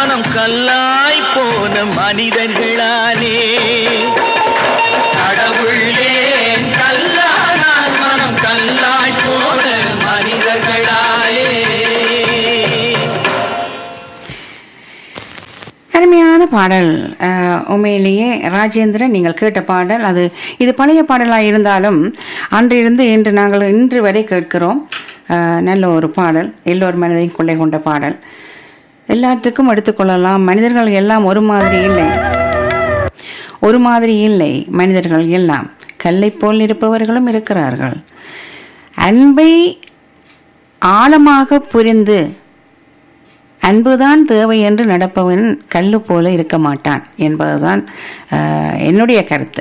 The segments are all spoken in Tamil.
மனம் கல்லாய் போன மனிதர்களானே கடவுளே கல்லானால் மனம் கல்லாய் போன மனிதர்களானே அருமையான பாடல் அஹ், உண்மையிலேயே ராஜேந்திரன் நீங்கள் கேட்ட பாடல் அது இது பழைய பாடலாக இருந்தாலும் அன்றிருந்து இன்று நாங்கள் இன்று வரை கேட்கிறோம் அஹ், நல்ல ஒரு பாடல் எல்லோர் மனதையும் கொள்ளை கொண்ட பாடல் எல்லாத்துக்கும் எடுத்துக்கொள்ளலாம் மனிதர்கள் எல்லாம் ஒரு மாதிரி இல்லை ஒரு மாதிரி இல்லை மனிதர்கள் எல்லாம் கல்லை போல் இருப்பவர்களும் இருக்கிறார்கள் அன்பை ஆழமாக புரிந்து அன்புதான் தேவை என்று நடப்பவன் கல்லு போல இருக்க மாட்டான் என்பதுதான் அஹ், என்னுடைய கருத்து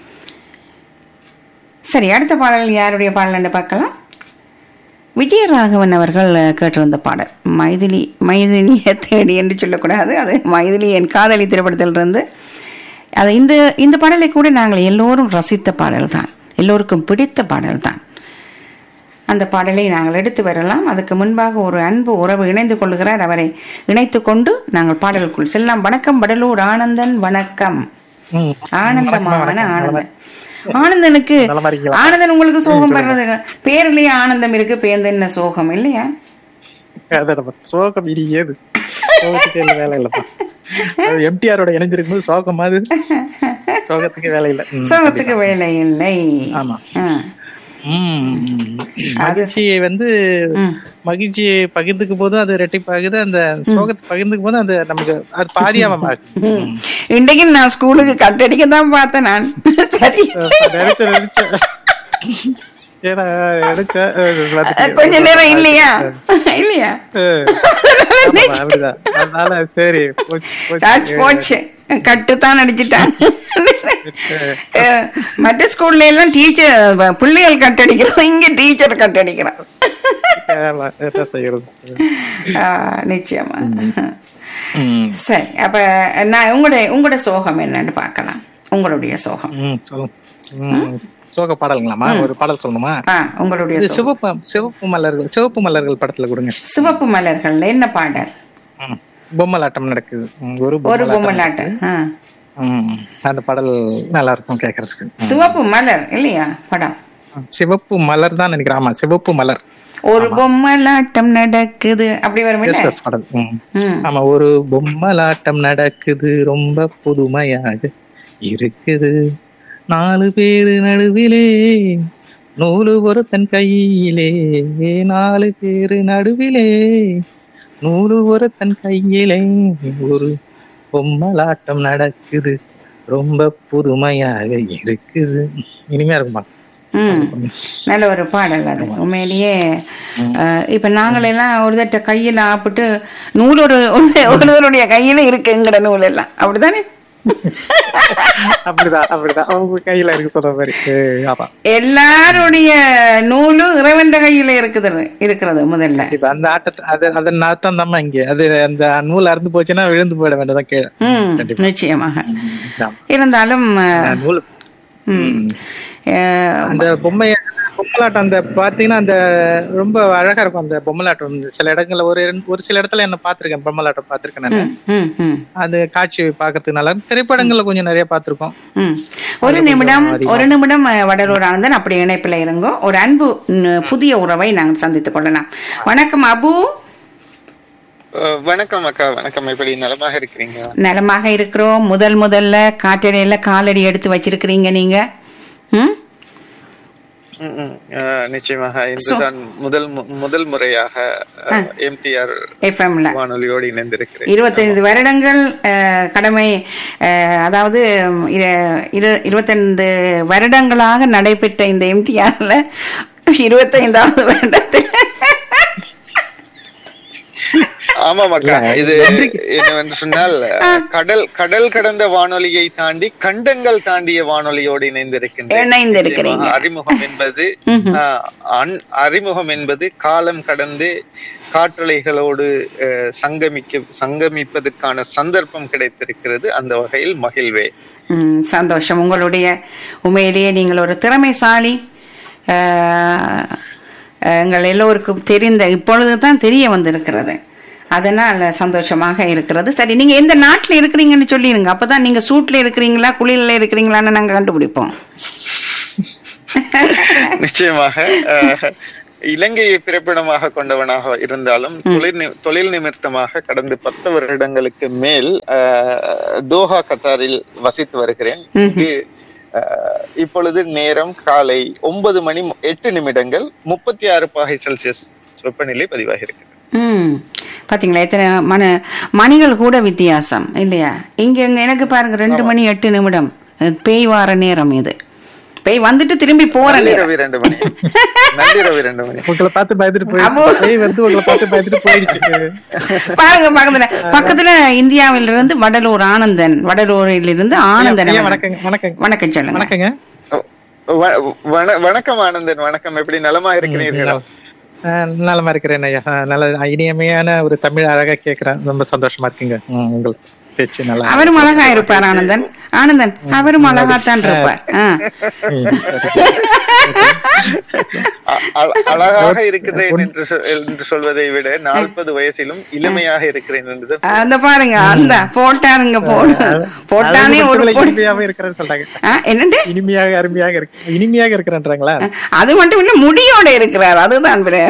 சரி அடுத்த பாடல் யாருடைய பாடல் என்று பார்க்கலாம் விஜயராகவன் அவர்கள் அஹ், கேட்டிருந்த பாடல் மைதிலி மைதிலியை தேடி என்று சொல்லக்கூடாது அது மைதிலி என் காதலி திரைப்படத்திலிருந்து அது இந்த இந்த பாடலை கூட நாங்கள் எல்லோரும் ரசித்த பாடல் தான் எல்லோருக்கும் பிடித்த பாடல் தான் அந்த பாடலை நாங்கள் எடுத்து வரலாம் அதுக்கு முன்பாக ஒரு அன்பு உறவு இணைந்து கொள்கிறார் அவரை இணைத்து கொண்டு நாங்கள் பாடலுக்குள் செல்லலாம் வணக்கம் வடலூர் ஆனந்தன் வணக்கம் ம். ஆனந்தமான வணக்கம், ஆனந்தன் ஆனந்தனுக்கு நலமா இருக்கீங்களா? ஆனந்தன் உங்களுக்கு சோகம் வர்றது பேர்லயே ஆனந்தம் இருக்கு பேருந்து என்ன சோகம் இல்லையா அது நம்ம சோகம் இனி ஏது சோகத்துக்கு இல்ல வேலை இல்லப்பா அது எம்டிஆரோட இணைஞ்சிருக்கும்போது சோகம் அது சோகத்துக்கு வேலை இல்ல ம், சோகத்துக்கு வேலை இல்லை ஆமா. ஆ. ம். மகிழ்ச்சியை வந்து ம். மகிழ்ச்சியை பகிர்ந்துக்கும் போதும் அது ரெட்டிப்பாகுது அந்த சோகத்தை பகிர்ந்துக்கும் போது அது நமக்கு அது பாதியாம ம். இன்றைக்கு நான் ஸ்கூலுக்கு கட்டடிக்க தான் பார்த்தேன் நான் சரி நினைச்ச நினைச்ச ஏன்னா நினைச்ச அஹ், கொஞ்ச நேரம் இல்லையா இல்லையா அப்படிதான் அதனால சரி போச்சு, போச்சு. சார்ஜ் போச்சு கட்டுத்தான் அடிச்சிட்டான் அஹ், மற்ற ஸ்கூல்ல எல்லாம் டீச்சர் பிள்ளைகள் கட்டடிக்கிறோம் இங்க டீச்சர் கட்டடிக்கிறோம் ஆமா, என்ன செய்யறது ஆஹ், நிச்சயமா ம். சரி அப்ப நான் உங்களுடைய உங்களோட சோகம் என்னன்னு பார்க்கலாம் உங்களுடைய சோகம் ம், சொல்லுங்க. ம், சோக பாடலுங்களாமா ஒரு பாடல் சொல்லணுமா ஆ உங்களுடைய இது சோகம். சிவப்பு சிவப்பு மலர்கள் சிவப்பு மலர்கள் படத்துல கொடுங்க சிவப்பு மலர்கள்ல என்ன பாடல் ம். பொம்மலாட்டம் நடக்குது ம், ஒரு ஒரு பொம்மலாட்டம் பொம்மலாட்டு ஆ. ம், அந்த பாடல் நல்லா இருக்கும் கேக்குறதுக்கு ம். சிவப்பு மலர் இல்லையா படம் சிவப்பு மலர் தான் நினைக்கிறேன் ஆமா சிவப்பு மலர் ஒரு பொம்மலாட்டம் நடக்குது அப்படி வரும் எஸ், எஸ், பாடல் ம். ம். ஆமா ஒரு பொம்மலாட்டம் நடக்குது ரொம்ப புதுமையாக இருக்குது நாலு பேரு நடுவிலே நூலு ஒருத்தன் கையிலே நாலு பேரு நடுவிலே நூலு ஒருத்தன் கையிலே ஒரு பொம்மலாட்டம் நடக்குது ரொம்ப புதுமையாக இருக்குது இனிமையா இருக்குமா ம் நல்ல ஒரு பாடல் அது உண்மையிலேயே அஹ், இப்ப நாங்கள் எல்லாம் ஒரு தட்ட கையில ஆப்பிட்டு நூல் ஒரு ஒரு- ஒருவருடைய கையில இருக்குங்கிற நூல் எல்லாம் அப்படிதானே அப்படிதான் அப்படிதான் அவங்க கையில இருக்கு சொல்ற மாதிரி ஏ, ஆமா எல்லாருடைய நூலும் இறைவன் கையில இருக்குது இருக்கிறது முதல்ல இப்ப அந்த ஆட்டத்தை அது அதன் ஆட்டம் தான் இங்க அது அந்த நூல் அறுந்து போச்சுன்னா விழுந்து போயிட வேண்டியதான் கீழே ம் கண்டிப்பா. நிச்சயமாக ஆமா. இருந்தாலும் அஹ், அந்த நூல் ம் அஹ், அந்த பொம்மைய பொம்மலாட்டம் அந்த பாத்தீங்கன்னா அந்த ரொம்ப அழகா இருக்கும் அந்த பொம்மலாட்டம் வந்து சில இடங்கள்ல ஒரு ரெண்டு- ஒரு சில இடத்துல என்ன பாத்திருக்கேன் பொம்மலாட்டம் பாத்திருக்கேன் நான் ம், ம், ம், அந்த காட்சி பார்க்கறதுக்கு நல்லா இருக்கும் திரைப்படங்கள்ல கொஞ்சம் நிறைய பாத்திருக்கோம் ம். ஒரு நிமிடம் ஒரு நிமிடம் அஹ், வடலூர் ஆனந்தன் அப்படி இணைப்பில் இருங்கோ ஒரு அன்பு ம், புதிய உறவை நாங்கள் சந்தித்துக் கொள்ளலாம் வணக்கம் அபு அஹ் வணக்கம் அக்கா வணக்கம் எப்படி நலமாக இருக்கிறீங்க நலமாக இருக்கிறோம் முதல் முதல்ல காற்றடையில காலடி எடுத்து வச்சிருக்கிறீங்க நீங்க ம் ம், ம். அஹ் நிச்சயமாக இன்றுதான் முதல் மு- முதல் முறையாக எம்டிஆர் எஃப்எம்ல வானொலியோடு இணைந்திருக்கிறேன் இருபத்தைந்து வருடங்கள் அஹ், கடமை அஹ், அதாவது ம், இர- இரு- இருபத்தைந்து வருடங்களாக நடைபெற்ற இந்த எம்டிஆர்ல இருபத்தைந்தாவது வருடத்தில் ஆமாம் அக்கா இது என்னவென்று சொன்னால் கடல் கடல் கடந்த வானொலியை தாண்டி கண்டங்கள் தாண்டிய வானொலியோடு இணைந்திருக்கின்றேன் இணைந்திருக்கிறீங்க. நிச்சயமாக அறிமுகம் என்பது அஹ், அன்- அறிமுகம் என்பது காலம் கடந்து காற்றலைகளோடு அஹ், சங்கமிக்க சங்கமிப்பதற்கான சந்தர்ப்பம் கிடைத்திருக்கிறது அந்த வகையில் மகிழ்வே ம், சந்தோஷம் உங்களுடைய உண்மையிலேயே நீங்கள் ஒரு திறமைசாலி அஹ், எங்கள் எல்லோருக்கும் தெரிந்த இப்பொழுது தான் தெரிய வந்திருக்கிறது அதனால சந்தோஷமாக இருக்கிறது சரி நீங்க எந்த நாட்டுல இருக்கிறீங்கன்னு சொல்லிருங்க அப்பதான் நீங்க சூட்ல இருக்கிறீங்களா குளிர்ல இருக்கிறீங்களான்னு நாங்க கண்டுபிடிப்போம் நிச்சயமாக அஹ், இலங்கையை பிறப்பிடமாக கொண்டவனாக இருந்தாலும் தொழில் நி- தொழில் நிமித்தமாக கடந்த பத்து வருடங்களுக்கு மேல் அஹ், தோஹா கத்தாரில் வசித்து வருகிறேன் இங்கு அஹ், இப்பொழுது நேரம் காலை ஒன்பது மணி மு- எட்டு நிமிடங்கள் முப்பத்தி ஆறு பாகை செல்சியஸ் வெப்பநிலை பதிவாகியிருக்கிறது ம் பாத்தீங்களா எத்தனை மன மணிகள் கூட வித்தியாசம் இல்லையா இங்க இங்க எனக்கு பாருங்க ரெண்டு மணி எட்டு நிமிடம் அஹ் பேய் வார நேரம் இது பேய் வந்துட்டு திரும்பி போற நேரம் நள்ளிரவு இரண்டு மணி நள்ளிரவு இரண்டு மணி உங்களை பார்த்து பயந்துட்டு அப்போ- போயிடுச்சு பேய் வந்து உங்களை பார்த்து பயந்துட்டு போயிடுச்சு பாருங்க பக்கத்துல பக்கத்துல இந்தியாவில இருந்து வடலூர் ஆனந்தன் வடலூரில் இருந்து ஆனந்தன் ஐயா, அவர்கள். வணக்கங்க வணக்கங்க வணக்கம் சொல்லுங்க வணக்கங்க வ- வண- வணக்கம் ஆனந்தன் வணக்கம் எப்படி நலமா இருக்கிறீர்களா ஆஹ் நலமா இருக்கிறேன் ஐயா ஆஹ் நல்ல இனிமையான ஒரு தமிழ் அழகா கேக்குறேன் ரொம்ப சந்தோஷமா இருக்குங்க ம், உங்கள் பேச்சு நல்லா அவரும் அழகா இருப்பார் ஆனந்தன் ஆனந்தன் அவரும் அழகாத்தான் இருப்பார் ஆ. ம், அ- அ- அழகாக இருக்கிறேன் என்று சொ- என்று சொல்வதை விட நாற்பது வயசிலும் இளமையாக இருக்கிறேன் என்று அந்த பாருங்க அந்த போட்டாருங்க போடு போட்டானே அது ஒரு மட்டும் இல்ல, போடு இனிமையாவே இருக்கிறேன்னு சொல்றாங்க ஆ, என்னண்டு இனிமையாக அருமையாக இருக்கு இனிமையாக இருக்கிறேன்றாங்களா அது மட்டும் இல்ல முடியோட இருக்கிறார் அதுதான் பிர-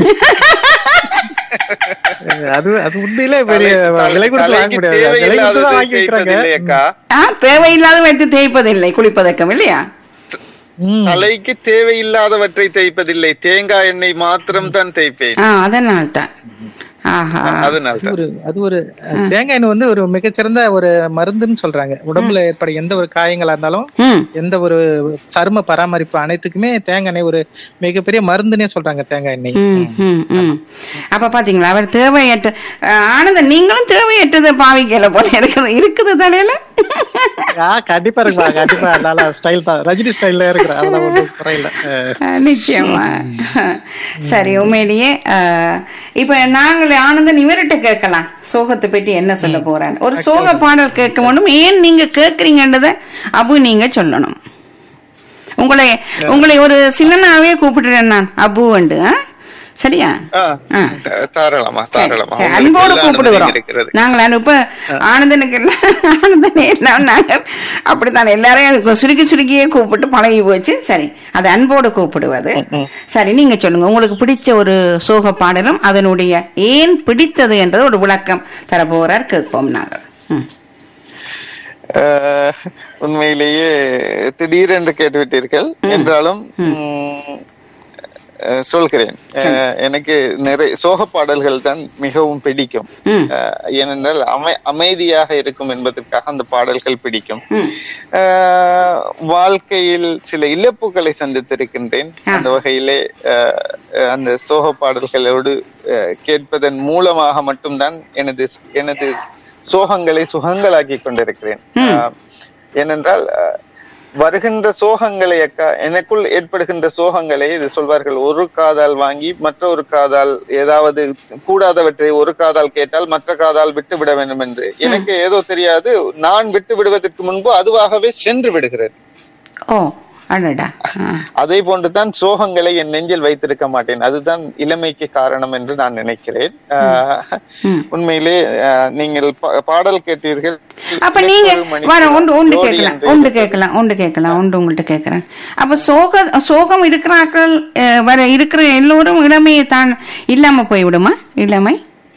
அது அது உண்மையிலே பெரிய தலை- விலை கொடுத்து வாங்க தலைக்கு முடியாது விலை கொடுத்து தேவையில்லாததை தான் வாங்கி வைக்கிறாங்க தேய்ப்பதில்லை அக்கா ஆ, தேவையில்லாத வைத்து தேய்ப்பதில்லை குளிப்பதற்கும் இல்லையா ம். தலைக்கு தேவையில்லாதவற்றை தேய்ப்பதில்லை தேங்காய் எண்ணெய் மாத்திரம் தான் தேய்ப்பேன் ஆ அதனால தான் ஆஹா அதனால அது ஒரு அது ஒரு அஹ், தேங்காய் எண்ணெய் வந்து ஒரு மிகச்சிறந்த ஒரு மருந்துன்னு சொல்றாங்க உடம்புல ஏற்பட எந்த ஒரு காயங்களா இருந்தாலும் ம் எந்த ஒரு சரும பராமரிப்பு அனைத்துக்குமே தேங்காய் எண்ணெய் ஒரு மிகப்பெரிய மருந்துன்னே சொல்றாங்க தேங்காய் எண்ணெய் ம், ம், ம். அப்ப பாத்தீங்களா அவர் தேவையற்ற அஹ், ஆனந்தன் நீங்களும் தேவையற்றதை பாவிக்கல போல இருக்குது இருக்குது தலையில ஆ கண்டிப்பா இருக்குப்பா கண்டிப்பா நல்லா ஸ்டைல் தான் ரஜினி ஸ்டைல்ல இருக்கிற அதெல்லாம் ஒன்றும் குறையில அஹ், அஹ், நிச்சயமா சரி உண்மையிலேயே அஹ், இப்ப நாங்கள் ஆனந்தன் இவர்கிட்ட கேட்கலாம் சோகத்தை பற்றி என்ன சொல்ல போறான்னு ஒரு சோக பாடல் கேட்க வேண்டும் ஏன் நீங்க கேக்குறீங்கன்றத அபு நீங்க சொல்லணும் உங்களை உங்களை ஒரு சின்னனாவே கூப்பிடுறேன் நான் அபு உண்டு சரியா ஆ, ஆ. த- தாராளமா சரி, தாராளமா சரி, உங்களுக்கு அன்போடு எல்லா கூப்பிடுகிறோம் அனுமதியும் இருக்கிறது நாங்கள் அனுப்ப ஆனந்தனுக்கு எல்லாம் ஆனந்தனே எல்லாம் நாங்கள் அப்படித்தான் எல்லாரையும் சுருக்கி சுருக்கியே கூப்பிட்டு பழகி போச்சு சரி அது அன்போடு கூப்பிடுவது சரி நீங்க சொல்லுங்க உங்களுக்கு பிடிச்ச ஒரு சோக பாடலும் அதனுடைய ஏன் பிடித்தது என்றது ஒரு விளக்கம் தர போறார் கேட்போம் நாங்கள் ம். அஹ், உண்மையிலேயே திடீரென்று கேட்டுவிட்டீர்கள் என்றாலும் உம், அஹ், சொல்கிறேன் அஹ், எனக்கு நிறைய சோக பாடல்கள் தான் மிகவும் பிடிக்கும் ம். அஹ், ஏனென்றால் அமை அமைதியாக இருக்கும் என்பதற்காக அந்த பாடல்கள் பிடிக்கும் ம். அஹ், வாழ்க்கையில் சில இழப்புகளை சந்தித்திருக்கின்றேன் அந்த வகையிலே அஹ், அந்த சோக பாடல்களோடு அஹ், கேட்பதன் மூலமாக மட்டும்தான் எனது எனது சோகங்களை சுகங்களாக்கி கொண்டிருக்கிறேன் அஹ், ஏனென்றால் அஹ், வருகின்ற சோகங்களை அக்கா எனக்குள் ஏற்படுகின்ற சோகங்களை இது சொல்வார்கள் ஒரு காதால் வாங்கி மற்றொரு காதால் ஏதாவது கூடாதவற்றை ஒரு காதால் கேட்டால் மற்ற காதால் விட்டு விட வேண்டும் என்று எனக்கு ஏதோ தெரியாது நான் விட்டு விடுவதற்கு முன்பு அதுவாகவே சென்று விடுகிறது ஓ அடடா ஆ. அதே போன்றுதான் சோகங்களை என் நெஞ்சில் வைத்திருக்க மாட்டேன் அதுதான் இளமைக்கு காரணம் என்று நான் நினைக்கிறேன் ஆஹ், ம். உண்மையிலே ஆஹ், நீங்கள் பா- பாடல் கேட்டீர்கள் அப்ப நீங்க ஒரு மணிக்கு வர ஒன்று ஒன்று ஜோடி கேட்கலாம் என்று ஒன்று கேட்கலாம் ஒன்று கேட்கலாம் ஒன்று உங்கள்கிட்ட கேட்கறேன் அப்ப சோக சோகம் இருக்கிறார்கள் அஹ், வர இருக்கிற எல்லோரும் இளமையை தான் இல்லாம போய்விடுமா இளமை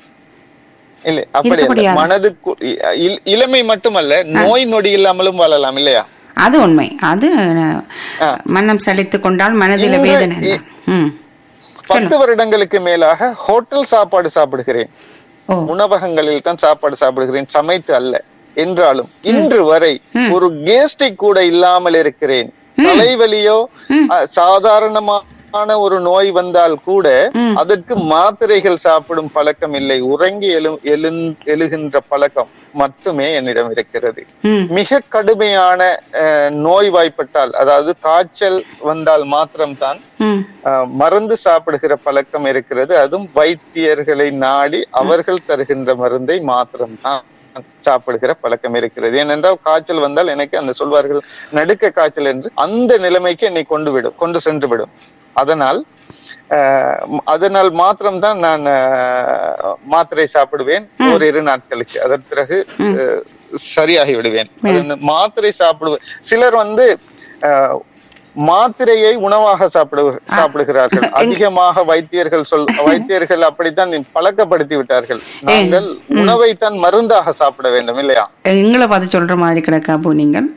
இல்லை அப்படி இருக்க அல்ல. முடியாது. மனதுக்கு இ- இ- இளமை மட்டுமல்ல நோய் நொடி இல்லாமலும் வாழலாம் இல்லையா அது உண்மை அது அஹ், ஆ. மனம் சலித்து கொண்டால் மனதில இன்று வேதனை இ- ம் பத்து வருடங்களுக்கு மேலாக ஹோட்டல் சாப்பாடு சாப்பிடுகிறேன் ஓ உணவகங்களில் தான் சாப்பாடு சாப்பிடுகிறேன் சமைத்து அல்ல என்றாலும் இன்று வரை ஒரு கேஸ்டிக் கூட இல்லாமல் இருக்கிறேன் தலைவலியோ அஹ், சாதாரணமான ஒரு நோய் வந்தால் கூட அதற்கு மாத்திரைகள் சாப்பிடும் பழக்கம் இல்லை உறங்கி எழு எழுந் எழுகின்ற பழக்கம் மட்டுமே என்னிடம் இருக்கிறது ம் மிக கடுமையான அஹ், நோய்வாய்ப்பட்டால் அதாவது காய்ச்சல் வந்தால் மாத்திரம்தான் ம் அஹ், மருந்து சாப்பிடுகிற பழக்கம் இருக்கிறது அதுவும் வைத்தியர்களை நாடி அவர்கள் தருகின்ற மருந்தை மாத்திரம்தான் சாப்பிடுகிற பழக்கம் இருக்கிறது ஏனென்றால் காய்ச்சல் வந்தால் எனக்கு அந்த சொல்வார்கள் நடுக்க காய்ச்சல் என்று அந்த நிலைமைக்கு என்னை கொண்டு விடும் கொண்டு சென்று விடும் அதனால் அஹ், அதனால் மாத்திரம்தான் நான் அஹ், மாத்திரை சாப்பிடுவேன் ஓரிரு நாட்களுக்கு அதன் பிறகு அஹ், சரியாகி விடுவேன் அது இந்த மாத்திரை சாப்பிடுவேன் சிலர் வந்து அஹ், மாத்திரையை உணவாக சாப்பிடு சாப்பிடுகிறார்கள் அதிகமாக வைத்தியர்கள் சொல் வைத்தியர்கள் அப்படித்தான் பழக்கப்படுத்தி விட்டார்கள் நாங்கள் உணவைத்தான் மருந்தாக சாப்பிட வேண்டும் இல்லையா எங்களை பார்த்து சொல்ற மாதிரி கிடக்கா அப்போ நீங்கள்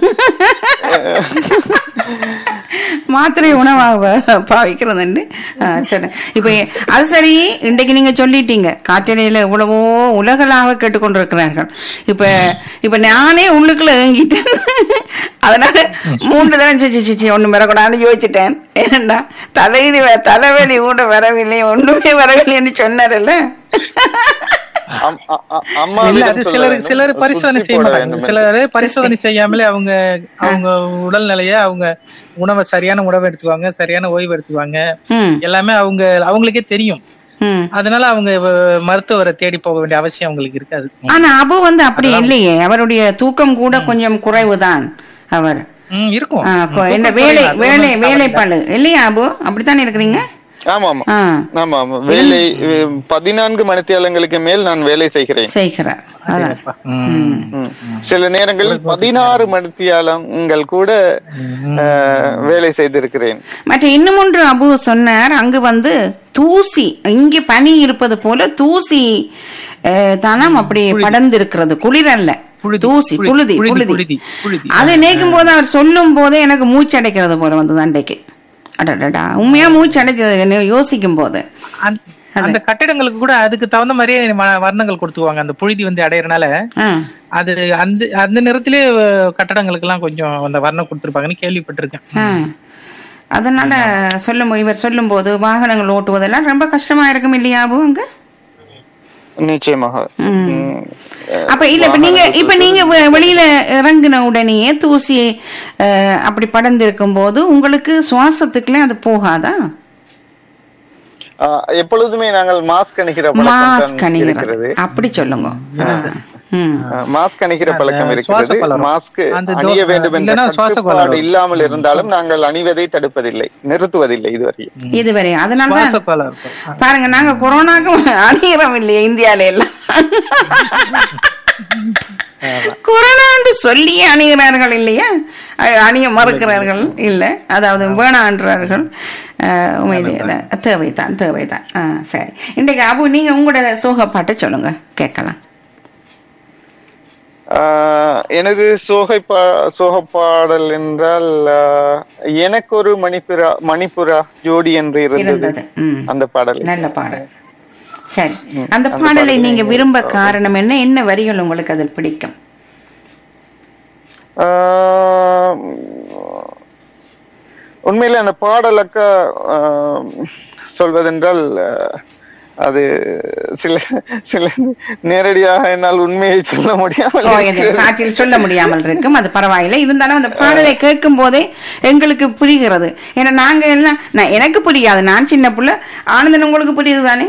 மாத்திரை உணவாக பாவிக்கிறதுண்டு சரி இப்போ அது சரி இன்றைக்கு நீங்க சொல்லிட்டீங்க காற்றலையில எவ்வளவோ உலகளாக கேட்டுக்கொண்டிருக்கிறார்கள் இப்ப இப்ப நானே உள்ளுக்குள்ள ஏங்கிட்டேன் அதனால மூன்று தடவை சிச்சி சிச்சி ஒண்ணு வரக்கூடாதுன்னு யோசிச்சிட்டேன் ஏன்டா தலையில வ- தலைவலி கூட வரவில்லை ஒண்ணுமே வரவில்லைன்னு சொன்னார்ல அம்- அ- அ- இல்ல அம்மாவிடம் அது சொல்ல சிலர் வேண்டும். சிலர் பரிசோதனை சுத்தி செய்ய போட மாட்டாங்க வேண்டும் சிலர் பரிசோதனை செய்யாமலே அவங்க அவங்க உடல்நிலைய அவங்க உணவை சரியான உணவு எடுத்துக்குவாங்க சரியான ஓய்வு எடுத்துக்குவாங்க ம் எல்லாமே அவங்க அவங்களுக்கே தெரியும் ம் அதனால அவங்க வ- மருத்துவரை தேடி போக வேண்டிய அவசியம் அவங்களுக்கு இருக்காது ஆனா அபு வந்து அப்படி இல்லையே அவருடைய தூக்கம் கூட கொஞ்சம் குறைவுதான் அவர் ம், இருக்கும் ஆ, கொ- தூக்கம் என்ன வேலை குறைவு, அது வேலை ஒண்ணும் வேலைப்பாடு இல்லையா அபு அப்படித்தானே இருக்கிறீங்க ஆமா ஆமா ஆ ஆமா ஆமா வேலை அஹ், பதினான்கு மணித்தியாலங்களுக்கு மேல் நான் வேலை செய்கிறேன் செய்கிறார் அதான் ம். ம். சில நேரங்களில் பதினாறு மணித்தியாலங்கள் கூட அஹ், வேலை செய்திருக்கிறேன் மற்ற இன்னும் ஒன்று அபு சொன்னார் அங்கு வந்து தூசி இங்கே பனி இருப்பது போல தூசி அஹ், தனம் அப்படி படர்ந்து இருக்கிறது குளிர் அல்ல புழுதி, தூசி புழுதி, புழுதி புழுதி, புழுதி புழுதி, புழுதி. அதை நினைக்கும் போது அவர் சொல்லும் போதே எனக்கு மூச்சு அடைக்கிறது போல வந்தது அன்றைக்கு அடடடா உண்மையா மூச்சு அடைச்சது யோசிக்கும் போது அந்த- அந்த கட்டிடங்களுக்கு கூட அதுக்கு தகுந்த மாதிரியே வ- வர்ணங்கள் கொடுத்துக்குவாங்க அந்த புழுதி வந்து அடையறனால ஆ அது அந்த அந்த நிறத்திலே அஹ், கட்டடங்களுக்கு எல்லாம் கொஞ்சம் அந்த வர்ணம் கொடுத்துருப்பாங்கன்னு கேள்விப்பட்டிருக்கேன் ஆ. அதனால சொல்லும் போ- இவர் சொல்லும் போது வாகனங்கள் ஓட்டுவதெல்லாம் ரொம்ப கஷ்டமா இருக்கும் இல்லையா அபு அங்க நிச்சயமாக ம். அப்ப இல்ல இப்ப நீங்க இப்ப நீங்க வெ- வெளியில இறங்கின உடனேயே தூசி அஹ், அப்படி படர்ந்து இருக்கும் போது உங்களுக்கு சுவாசத்துக்குலாம் அது போகாதா அஹ், எப்பொழுதுமே நாங்கள் மாஸ்க் அணிகிற பழக்கம் மாஸ்க் தான் அணிகிறது இருக்கிறது அப்படி சொல்லுங்க ஆ. ம். அஹ், மாஸ்க் அணிகிற பழக்கம் சுவாச இருக்கிறது கோளாறு. மாஸ்க் அந்த தோ- அணிய வேண்டும் என்ற இல்லைன்னா சுவாச கட்டுப்பாடு கோளாறு. இல்லாமல் இருந்தாலும் நாங்கள் அணிவதை தடுப்பதில்லை நிறுத்துவதில்லை இதுவரை இதுவரை அதனாலதான் சுவாசக்கோளாறு இருக்கும். பாருங்க நாங்க கொரோனாக்கு அணிகிறோம் இல்லையா இந்தியால எல்லாம் கொரோனான்னு சொல்லி அணிகிறார்கள் இல்லையா அஹ் அணிய மறுக்கிறார்கள் இல்ல அதாவது வேணான்றார்கள் அஹ் உண்மையிலேயே தான். தேவைதான் தேவைதான் ஆ சரி இன்றைக்கு அபு நீங்க உங்களோட சோக பாட்டை சொல்லுங்க கேட்கலாம் ஆஹ் எனது சோகை பா சோக பாடல் என்றால் ஆஹ், எனக்கு ஒரு மணிப்புரா மணிப்புரா ஜோடி என்று இருந்தது இருந்தது ம் அந்த பாடல் நல்ல பாடல் சரி அந்த பாடலை நீங்க விரும்ப காரணம் என்ன என்ன வரிகள் உங்களுக்கு அதில் பிடிக்கும் ஆஹ், உண்மையிலே அந்த பாடலுக்கு ஆஹ், சொல்வதென்றால் ஆஹ், அது சில சில நேரடியாக என்னால் உண்மையை சொல்ல முடியாமல் ஓ, இது இருக்கிறது. காற்றில் சொல்ல முடியாமல் இருக்கும் அது பரவாயில்லை இருந்தாலும் அந்த பாடலை கேட்கும் போதே எங்களுக்கு புரிகிறது ஏன்னா நாங்க எல்லாம் நான் எனக்கு புரியாது நான் சின்ன புள்ள ஆனந்தன் உங்களுக்கு புரியுது தானே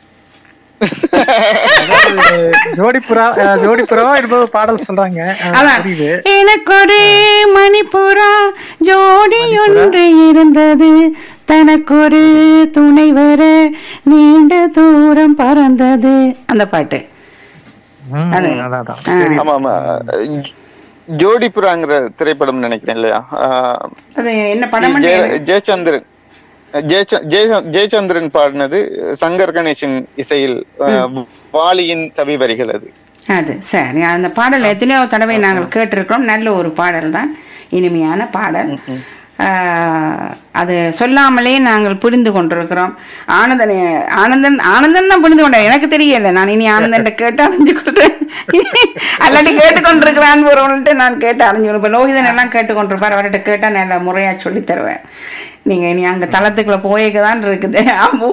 அதாவது ஜோடிப்புறா அஹ், ஜோடிப்புறாவா என்பது பாடல் சொல்றாங்க அஹ், அதான் புரியுது எனக்கு ஒரு மணிப்புறா ஜோடி ஒன்று இருந்தது தனக்கொரு துணை வர நீண்ட தூரம் பறந்தது அந்த பாட்டு ம், அது. அதான், அதான். ஆ, ஆமா ஆமா ஜோ- ஜோடிபுராங்கிற திரைப்படம் நினைக்கிறேன் இல்லையா ஆஹ், அது என்ன படம் ஜெய- ஜெயச்சந்திரன் ஜெயச்ச- ஜெய- ஜெயச்சந்திரன் பாடினது சங்கர் கணேசன் இசையில் ஆஹ், வாலியின் கவி வரிகள் அது அது சரி அந்த பாடல் எத்தனையோ தடவை நாங்கள் கேட்டிருக்கிறோம் நல்ல ஒரு பாடல் தான் இனிமையான பாடல் ஆஹ், அது சொல்லாமலே நாங்கள் புரிந்து கொண்டிருக்கிறோம் ஆனந்தன் ஆனந்தன் ஆனந்தன் தான் புரிந்து கொண்டேன் எனக்கு தெரியல நான் இனி ஆனந்தன் கேட்டு அறிஞ்சு கொள்றேன் அல்லாட்டி கேட்டுக்கொண்டிருக்கிறான் ஒருவன்ட்டு நான் கேட்டு அறிஞ்சு இப்போ லோகிதன் எல்லாம் கேட்டுக்கொண்டிருப்பார் அவர்கிட்ட கேட்டால் நல்ல முறையா சொல்லி தருவேன் நீங்க இனி அங்க தளத்துக்குள்ள போயேக்கு தான் இருக்குது ஆம்பு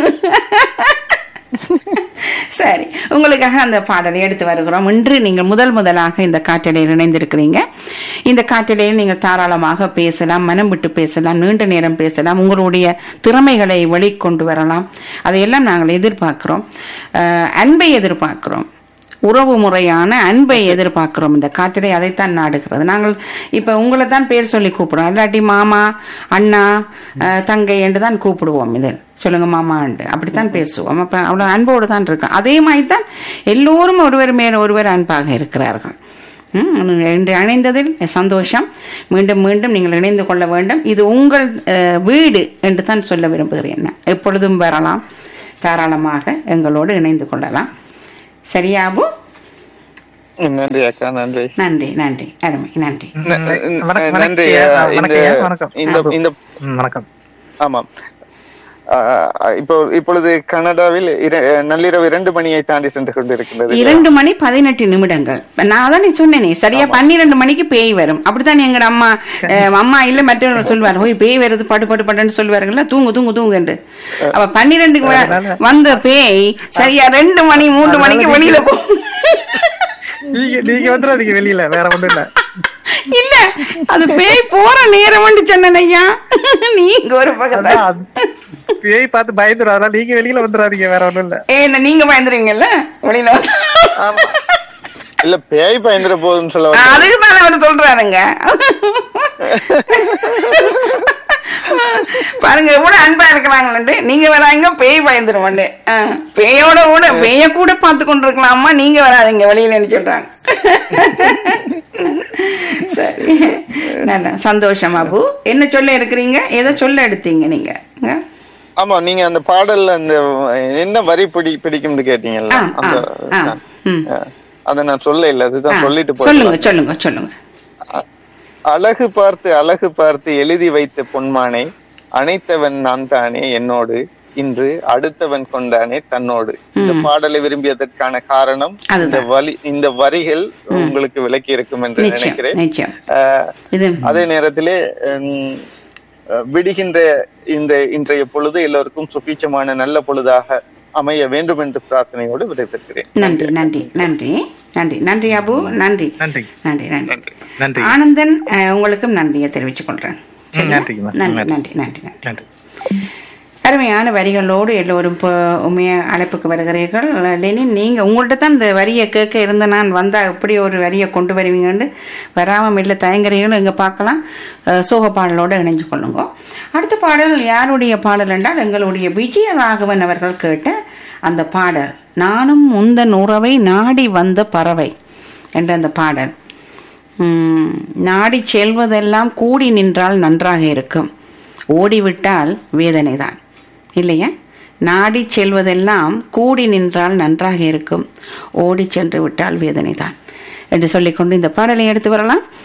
சரி உங்களுக்காக அந்த பாடலை எடுத்து வருகிறோம் இன்று நீங்கள் முதல் முதலாக இந்த காற்றலையில் இணைந்திருக்கிறீங்க இந்த காற்றலையில் நீங்கள் தாராளமாக பேசலாம் மனம் விட்டு பேசலாம் நீண்ட நேரம் பேசலாம் உங்களுடைய திறமைகளை வெளிக்கொண்டு வரலாம் அதையெல்லாம் நாங்கள் எதிர்பார்க்கிறோம் அஹ், அன்பை எதிர்பார்க்கிறோம் உறவு முறையான அன்பை எதிர்பார்க்கிறோம் இந்த காற்றலை அதைத்தான் நாடுகிறது நாங்கள் இப்ப உங்களை தான் பேர் சொல்லி கூப்பிடுறோம் இல்லாட்டி மாமா அண்ணா அஹ், தங்கை என்று தான் கூப்பிடுவோம் இதில் சொல்லுங்க மாமாண்டு அப்படித்தான் பேசுவோம் அப்ப அவ்வளவு அன்போடு தான் இருக்கோம் அதே மாதிரி தான் எல்லோரும் ஒருவர் மேல் ஒருவர் அன்பாக இருக்கிறார்கள் ம், இன்று இணைந்ததில் சந்தோஷம் மீண்டும் மீண்டும் நீங்கள் இணைந்து கொள்ள வேண்டும் இது உங்கள் அஹ், வீடு என்று தான் சொல்ல விரும்புகிறேன் நான். எப்பொழுதும் வரலாம் தாராளமாக எங்களோடு இணைந்து கொள்ளலாம் சரியாபு நன்றி அக்கா நன்றி நன்றி நன்றி அருமை நன்றி ந- வணக்கம், வணக்கம் நன்றி ஐயா, இந்த வணக்கம் ஐயா, வணக்கம். இந்த இந்த ம், வணக்கம் ஆமாம் ஆஹ் இப்போ இப்பொழுது கனடாவில் இர- நள்ளிரவு இரண்டு மணியை தாண்டி சென்று கொண்டிருக்கின்றது இரண்டு மணி பதினெட்டு நிமிடங்கள் இப்ப நான் தானே சொன்னேனே சரியா பன்னிரெண்டு மணிக்கு பேய் வரும் அப்படித்தான் எங்க அம்மா அஹ், அம்மா இல்ல மற்றவங்க சொல்லுவார் ஓய் பேய் வருது படு படு படுன்னு சொல்லுவாருங்களா தூங்கு தூங்கு தூங்கு என்று அப்ப பன்னிரெண்டுக்கு வ- வந்த பேய் சரியா ரெண்டு மணி மூன்று மணிக்கு வெளியில போகும் நீங்க நீங்க வந்துடாதீங்க வெளியில வேற ஒண்ணும் இல்ல இல்ல அது பேய் போற நேரம் சொன்னேன் ஐயா நீங்க ஒரு பக்கத்துல அதான் அது- பேய் பார்த்து பயந்துடும் அதனால நீங்க வெளியில வந்துடாதீங்க வேற ஒண்ணும் இல்ல ஏ நீங்க பயந்துருவீங்கல்ல வெளியில வந்து ஆமா இல்ல பேய் பயந்துட போதுன்னு சொல்ல வரேன். அதுக்கு தானே அவர் சொல்றாருங்க பாருங்க எவ்வளவு அன்பா இருக்கிறாங்கன்னு நீங்க வராங்க பேய் பயந்துருவாண்டு பேயோட கூட பேய கூட பார்த்து கொண்டிருக்கலாமா நீங்க வராதீங்க வெளியிலன்னு சொல்றாங்க சரி நல்ல சந்தோஷம் அபு என்ன சொல்ல இருக்கிறீங்க ஏதோ சொல்ல எடுத்தீங்க நீங்க ஆ? ஆமா நீங்க அந்த பாடல்ல அந்த என்ன வரி பிடி பிடிக்கும்னு கேட்டீங்கல்ல ஆ, அந்த ஆ, ஆ. ம். ஆ, அத நான் சொல்ல இல்ல அதுதான் ஆ, சொல்லிட்டு சொல்லுங்க போயிடலாம் சொல்லுங்க சொல்லுங்க அழகு பார்த்து அழகு பார்த்து எழுதி வைத்த பொன்மானை அணைத்தவன் நான் தானே என்னோடு இன்று அடுத்தவன் கொண்டானே தன்னோடு இந்த பாடலை விரும்பியதற்கான காரணம் இந்த அதுதான். வழி இந்த வரிகள் உங்களுக்கு விளக்கி இருக்கும் என்று நிச்சயம் நினைக்கிறேன் நிச்சயம் ஆஹ், இது அதே நேரத்திலே ஹம், அஹ், விடுகின்ற இந்த இன்றைய பொழுது எல்லோருக்கும் சுபீட்சமான நல்ல பொழுதாக அமைய வேண்டும் என்று பிரார்த்தனையோடு விடைபெறுகிறேன் நன்றி நன்றி நன்றி நன்றி நன்றி அபு நன்றி நன்றி நன்றி நன்றி நன்றி ஆனந்தன் அஹ், உங்களுக்கும் நன்றியை தெரிவித்துக் கொள்றேன் சரியா? நன்றிங்கம்மா. நன்றி நன்றி. நன்றி நன்றி நன்றி நன்றி அருமையான வரிகளோடு எல்லோரும் இப்போ உண்மைய அழைப்புக்கு வருகிறீர்கள் லெனின் நீங்கள் உங்கள்கிட்ட தான் இந்த வரியை கேட்க இருந்த நான் வந்தால் எப்படி ஒரு வரியை கொண்டு வருவீங்கன்னு வராமல் இல்லை தயங்குறீங்கன்னு இங்கே பார்க்கலாம் அஹ், சோக பாடலோடு இணைஞ்சு கொள்ளுங்க அடுத்த பாடல் யாருடைய பாடல் என்றால் எங்களுடைய விஜயராகவன் அவர்கள் கேட்ட அந்த பாடல் நானும் உந்தன் உறவை நாடி வந்த பறவை என்ற அந்த பாடல் உம், நாடி செல்வதெல்லாம் கூடி நின்றால் நன்றாக இருக்கும் ஓடிவிட்டால் வேதனைதான் இல்லையா நாடி செல்வதெல்லாம் கூடி நின்றால் நன்றாக இருக்கும் ஓடி சென்று விட்டால் வேதனைதான் என்று சொல்லிக்கொண்டு இந்த பாடலை எடுத்து வரலாம்